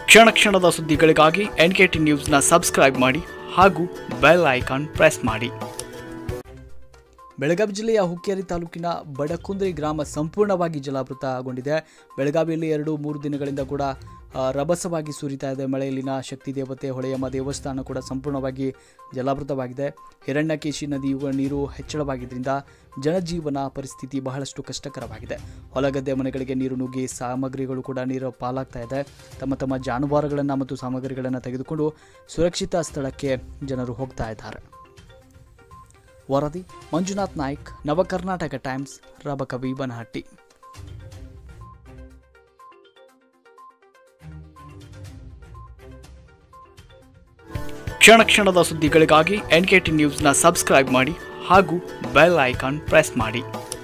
ಕ್ಷಣ ಕ್ಷಣದ ಸುದ್ದಿಗಳಿಗಾಗಿ ಎನ್ ಕೆ ಟಿ ನ್ಯೂಸ್ನ ಸಬ್ಸ್ಕ್ರೈಬ್ ಮಾಡಿ ಹಾಗೂ ಬೆಲ್ ಐಕಾನ್ ಪ್ರೆಸ್ ಮಾಡಿ ಬೆಳಗಾವಿ ಜಿಲ್ಲೆಯ ಹುಕ್ಕೇರಿ ತಾಲೂಕಿನ ಬಡಕುಂದ್ರಿ ಗ್ರಾಮ ಸಂಪೂರ್ಣವಾಗಿ ಜಲಾವೃತಗೊಂಡಿದೆ ಬೆಳಗಾವಿಯಲ್ಲಿ ಎರಡು ಮೂರು ದಿನಗಳಿಂದ ಕೂಡ ಆ, ರಭಸವಾಗಿ ಸುರಿತಾ ಇದೆ ಮಳೆಯಲ್ಲಿನ ಶಕ್ತಿ ದೇವತೆ ಹೊಳೆಯಮ್ಮ ದೇವಸ್ಥಾನ ಕೂಡ ಸಂಪೂರ್ಣವಾಗಿ ಜಲಾವೃತವಾಗಿದೆ ಹಿರಣ್ಯಕೇಶಿ ನದಿಯ ನೀರು ಹೆಚ್ಚಳವಾಗಿದ್ದರಿಂದ ಜನಜೀವನ ಪರಿಸ್ಥಿತಿ ಬಹಳಷ್ಟು ಕಷ್ಟಕರವಾಗಿದೆ ಹೊಲಗದ್ದೆ ಮನೆಗಳಿಗೆ ನೀರು ನುಗ್ಗಿ ಸಾಮಗ್ರಿಗಳು ಕೂಡ ನೀರು ಪಾಲಾಗ್ತಾ ಇದೆ ತಮ್ಮ ತಮ್ಮ ಜಾನುವಾರುಗಳನ್ನು ಮತ್ತು ಸಾಮಗ್ರಿಗಳನ್ನು ತೆಗೆದುಕೊಂಡು ಸುರಕ್ಷಿತ ಸ್ಥಳಕ್ಕೆ ಜನರು ಹೋಗ್ತಾ ಇದ್ದಾರೆ ವರದಿ ಮಂಜುನಾಥ್ ನಾಯ್ಕ್ ನವಕರ್ನಾಟಕ ಟೈಮ್ಸ್ ರಬಕವಿ ಬನಹಟ್ಟಿ ಕ್ಷಣ ಕ್ಷಣದ ಸುದ್ದಿಗಳಿಗಾಗಿ ಎನ್ ಕೆ ಟಿ ನ್ಯೂಸ್ನ ಸಬ್ಸ್ಕ್ರೈಬ್ ಮಾಡಿ ಹಾಗೂ ಬೆಲ್ ಐಕಾನ್ ಪ್ರೆಸ್ ಮಾಡಿ